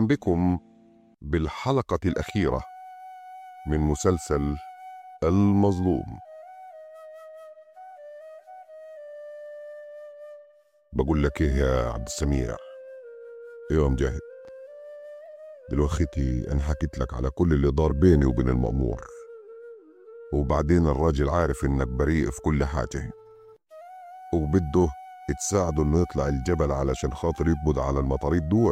بكم بالحلقة الأخيرة من مسلسل المظلوم بقول لك ايه يا عبد السميع ايوه مجاهد دلوقتي انا حكيت لك على كل اللي دار بيني وبين المأمور وبعدين الراجل عارف انك بريء في كل حاجة وبده تساعده انه يطلع الجبل علشان خاطر يقبض على المطاريد دول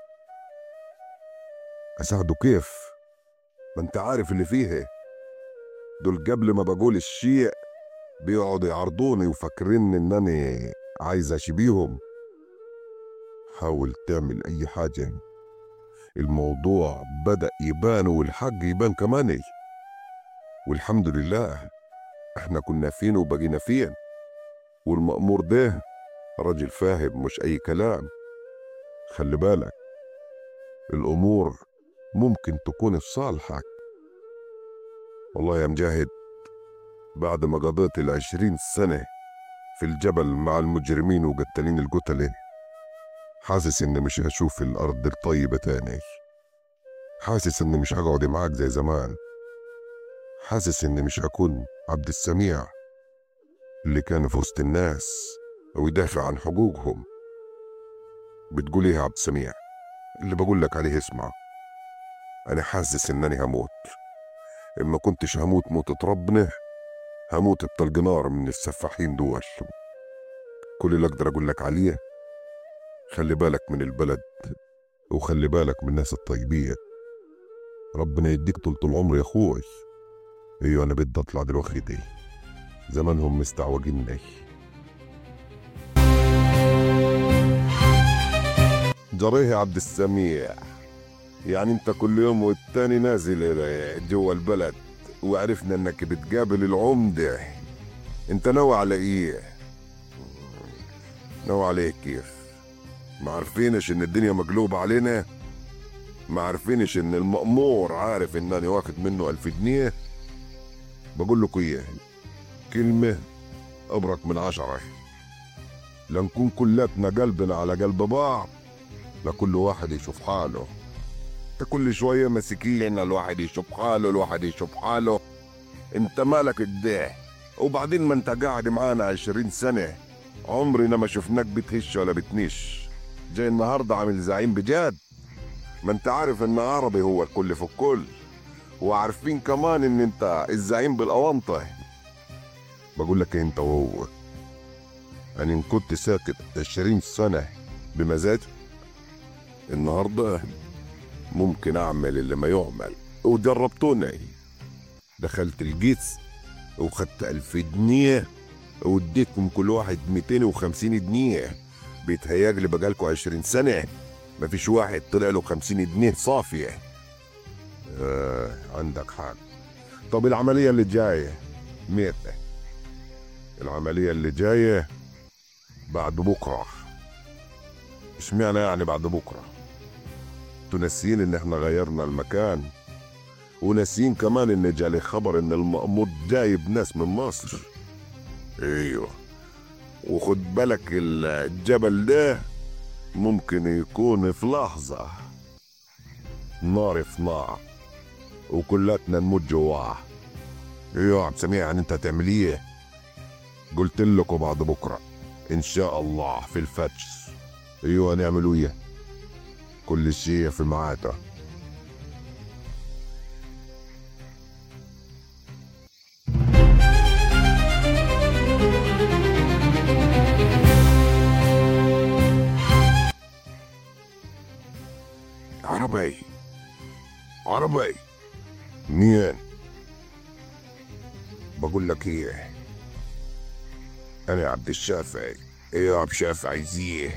اساعده كيف ما انت عارف اللي فيها دول قبل ما بقول الشيء بيقعدوا يعرضوني وفاكرين انني عايز اشبيهم حاول تعمل اي حاجة الموضوع بدأ يبان والحق يبان كمان والحمد لله احنا كنا فين وبقينا فين والمأمور ده راجل فاهم مش أي كلام خلي بالك الأمور ممكن تكون في صالحك والله يا مجاهد بعد ما قضيت العشرين سنة في الجبل مع المجرمين وقتالين القتلة حاسس إني مش هشوف الأرض الطيبة تاني حاسس إني مش هقعد معاك زي زمان حاسس إني مش هكون عبد السميع اللي كان في وسط الناس ويدافع عن حقوقهم بتقول ايه يا عبد السميع اللي بقول لك عليه اسمع انا حاسس انني هموت اما كنتش هموت موتة ربنا هموت بطلق نار من السفاحين دول كل اللي اقدر اقول لك عليه خلي بالك من البلد وخلي بالك من الناس الطيبين ربنا يديك طولة العمر يا اخوي ايوه انا بدي اطلع دلوقتي زمانهم مستعوجيني جريه يا عبد السميع يعني انت كل يوم والتاني نازل جوا البلد وعرفنا انك بتقابل العمدة انت ناوي على ايه ناوي على ايه كيف ما عارفينش ان الدنيا مقلوبة علينا ما عارفينش ان المأمور عارف انني واخد منه الف جنيه بقول لكم ايه كلمة أبرك من عشرة لنكون كلاتنا قلبنا على قلب بعض لكل واحد يشوف حاله انت كل شوية ماسكين الواحد يشوف حاله الواحد يشوف حاله انت مالك كده وبعدين ما انت قاعد معانا عشرين سنة عمرنا ما شفناك بتهش ولا بتنش جاي النهاردة عامل زعيم بجد ما انت عارف ان عربي هو الكل في الكل وعارفين كمان ان انت الزعيم بالاونطه بقول لك انت وهو انا ان كنت ساكت عشرين سنة بمزاج النهاردة ممكن اعمل اللي ما يعمل وجربتوني دخلت الجيتس وخدت ألف جنيه واديتكم كل واحد 250 جنيه بيتهيألي بقالكوا عشرين سنة مفيش واحد طلع له 50 جنيه صافية آه عندك حق طب العملية اللي جاية ميتة العملية اللي جاية بعد بكرة اشمعنى يعني بعد بكرة انتوا ناسيين ان احنا غيرنا المكان وناسيين كمان ان جالي خبر ان المأمور جايب ناس من مصر ايوه وخد بالك الجبل ده ممكن يكون في لحظة نار في نار وكلاتنا نموت جواه ايوه يا عبد السميع يعني انت هتعمل ايه قلت لكم بعد بكره ان شاء الله في الفتش ايوه نعملوا ايه كل شيء في ميعاده عربي عربي مين بقول لك ايه انا عبد الشافعي ايه يا عبد الشافعي زيه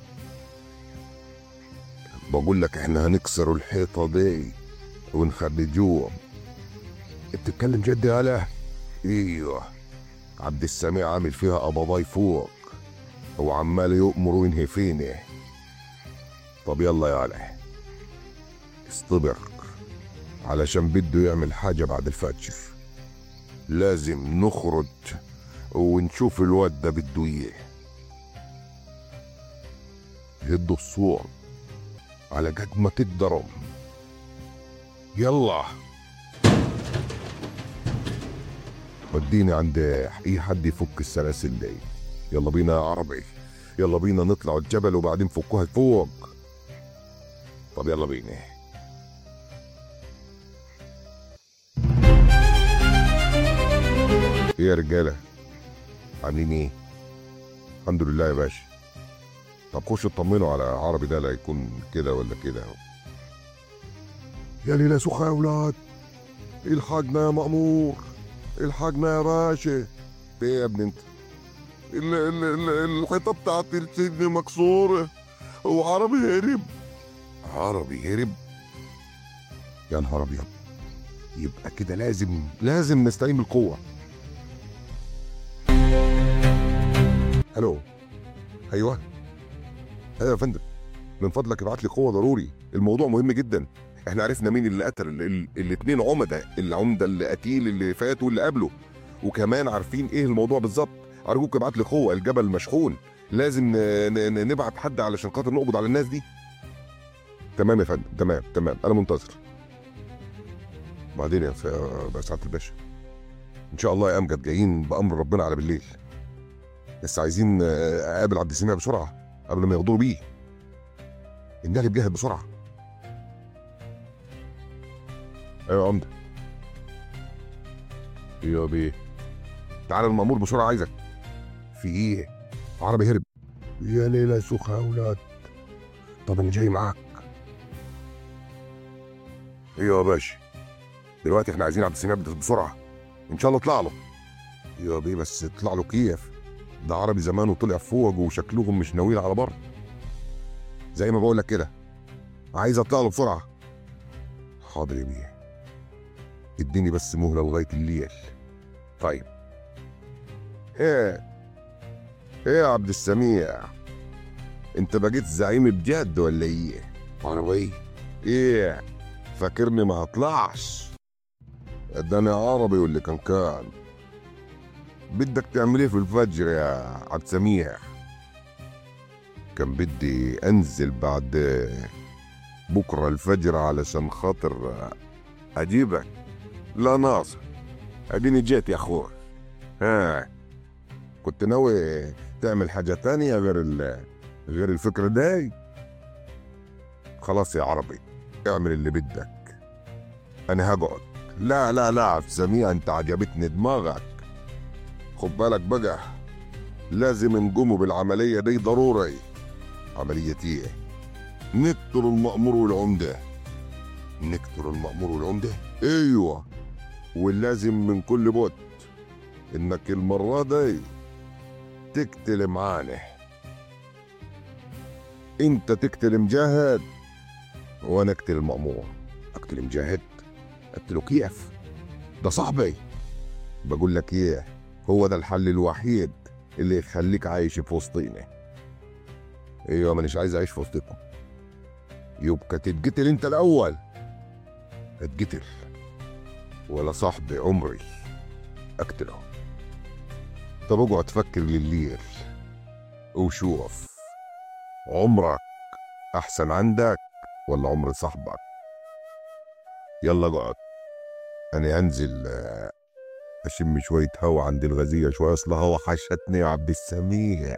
بقول لك احنا هنكسر الحيطة دي ونخرجوهم بتتكلم جد يالا ايوه عبد السميع عامل فيها قبضاي فوق هو عمال يؤمر وينهي فيني طب يلا يالا اصطبر علشان بده يعمل حاجة بعد الفجر لازم نخرج ونشوف الواد ده بده ايه هدوا الصوت على قد ما تقدروا يلا وديني عند اي حد يفك السلاسل دي يلا بينا يا عربي يلا بينا نطلع الجبل وبعدين فكوها فوق طب يلا بينا ايه يا رجاله عاملين ايه الحمد لله يا باشا طب خشوا اطمنوا على عربي ده لا يكون كده ولا كده يا ليلى سخة يا اولاد الحاجنا يا مأمور الحاجنا يا باشا ايه يا ابني انت ال- ال- ال- الحيطه بتاعت السجن مكسوره وعربي هرب عربي هرب يا نهار ابيض يبقى كده لازم لازم نستعين بالقوه الو ايوه ايوه يا فندم من فضلك ابعت لي قوه ضروري الموضوع مهم جدا احنا عرفنا مين اللي قتل ال- ال- الاتنين عمده العمده اللي قتيل اللي فات واللي قبله وكمان عارفين ايه الموضوع بالظبط ارجوك ابعت لي قوه الجبل مشحون لازم ن- ن- ن- نبعت حد علشان خاطر نقبض على الناس دي تمام يا فندم تمام تمام انا منتظر بعدين يا س- يا سعاده الباشا ان شاء الله يا امجد جايين بامر ربنا على بالليل بس عايزين آه، اقابل عبد السميع بسرعه قبل ما يغدروا بيه النهي بجهد بسرعه ايوه يا عمده ايوه بيه تعالى المأمور بسرعه عايزك في ايه عربي هرب يا ليلى سخة يا اولاد طب انا جاي معاك ايوه يا باشا دلوقتي احنا عايزين عبد السميع بسرعه ان شاء الله اطلع له ايوه بيه بس اطلع له كيف ده عربي زمانه طلع فوق وشكلهم مش ناويين على بر زي ما بقول لك كده عايز اطلع له بسرعه حاضر يا بيه اديني بس مهله لغايه الليل طيب ايه ايه يا عبد السميع انت بقيت زعيم بجد ولا ايه عربي ايه فاكرني ما هطلعش ده انا عربي واللي كان كان بدك تعمل ايه في الفجر يا عبد السميع كان بدي انزل بعد بكره الفجر علشان خاطر اجيبك لا ناصر اديني جيت يا اخوي ها كنت ناوي تعمل حاجة تانية غير ال غير الفكرة دي خلاص يا عربي اعمل اللي بدك انا هقعد لا لا لا عبد السميع انت عجبتني دماغك خد بالك بقى لازم نقوموا بالعملية دي ضروري عملية ايه؟ نقتل المأمور والعمدة نقتل المأمور والعمدة؟ ايوه ولازم من كل بوت انك المرة دي تقتل معانا انت تقتل مجاهد وانا اقتل المأمور اقتل مجاهد اقتله كيف ده صاحبي بقول لك ايه هو ده الحل الوحيد اللي يخليك عايش في وسطينا ايوه مانيش عايز اعيش في وسطكم يبقى تتقتل انت الاول اتقتل ولا صاحبي عمري اقتله طب اقعد فكر لليل وشوف عمرك احسن عندك ولا عمر صاحبك يلا اقعد انا هنزل آه، اشم شويه هوا عند الغزيه شويه اصل هوا حشتني يا عبد السميع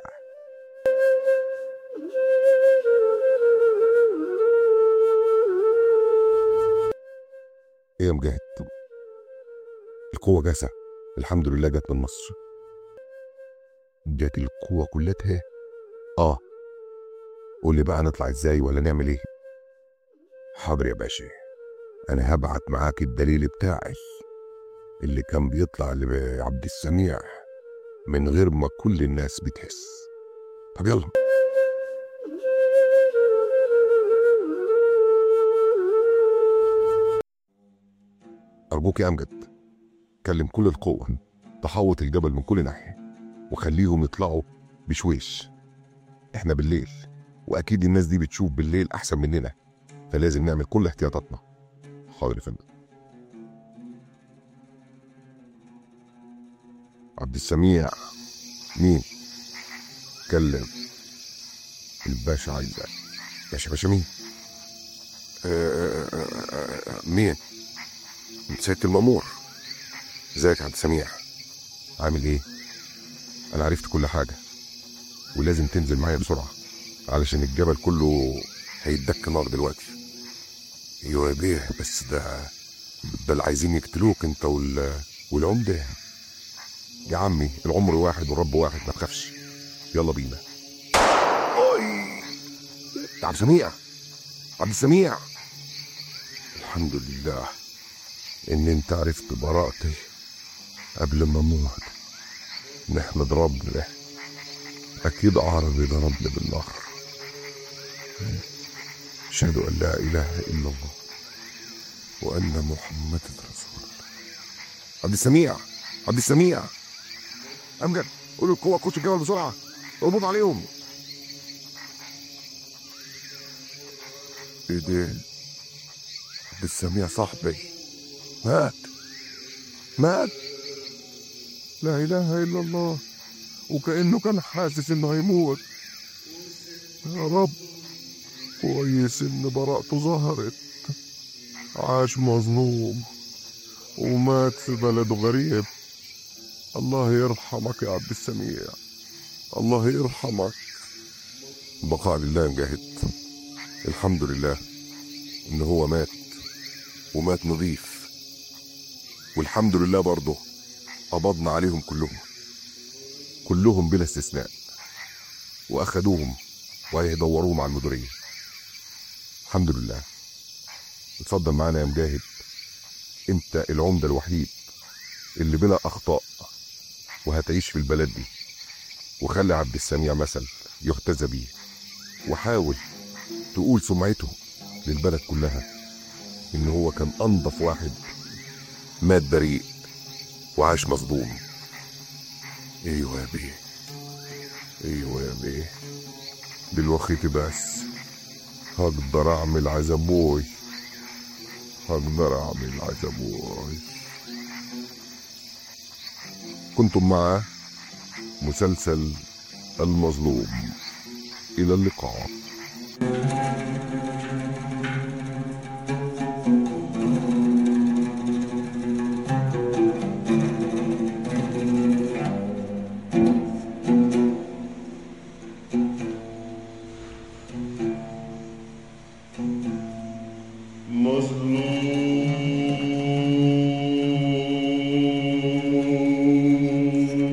ايه يا مجاهد القوة جاسة الحمد لله جت من مصر جت القوة كلتها اه قول لي بقى نطلع ازاي ولا نعمل ايه حاضر يا باشا انا هبعت معاك الدليل بتاعي اللي كان بيطلع لعبد السميع من غير ما كل الناس بتحس طب يلا أرجوك يا أمجد كلم كل القوة تحوط الجبل من كل ناحية وخليهم يطلعوا بشويش احنا بالليل وأكيد الناس دي بتشوف بالليل أحسن مننا فلازم نعمل كل احتياطاتنا حاضر يا فندم عبد السميع مين كلم الباشا عايزك باشا باشا مين آه، آه، آه، مين سيادة المأمور ازيك يا عبد السميع عامل ايه انا عرفت كل حاجة ولازم تنزل معايا بسرعة علشان الجبل كله هيدك نار دلوقتي ايوه يا بيه بس ده ده اللي عايزين يقتلوك انت وال... والعمدة يا عمي العمر واحد والرب واحد ما تخافش يلا بينا أوي. يا عبد السميع عبد السميع الحمد لله ان انت عرفت براءتي قبل ما اموت نحمد ربنا اكيد عربي ضربني بالنار اشهد ان لا اله الا الله وان محمد رسول الله عبد السميع عبد السميع امجد قول القوه خش الجبل بسرعه اربط عليهم ايه ده عبد السميع صاحبي مات مات لا اله الا الله وكانه كان حاسس انه هيموت يا رب كويس ان براءته ظهرت عاش مظلوم ومات في بلد غريب الله يرحمك يا عبد السميع الله يرحمك بقاء لله مجاهد الحمد لله ان هو مات ومات نظيف والحمد لله برضه قبضنا عليهم كلهم كلهم بلا استثناء واخدوهم وهيدوروهم على المديريه الحمد لله اتفضل معانا يا مجاهد انت العمده الوحيد اللي بلا اخطاء وهتعيش في البلد دي وخلي عبد السميع مثل يحتذى بيه وحاول تقول سمعته للبلد كلها ان هو كان انضف واحد مات بريء وعاش مصدوم ايوه يا بيه ايوه يا بيه دلوقتي بس هقدر اعمل عزبوي هقدر اعمل عزبوي كنتم مع مسلسل المظلوم الى اللقاء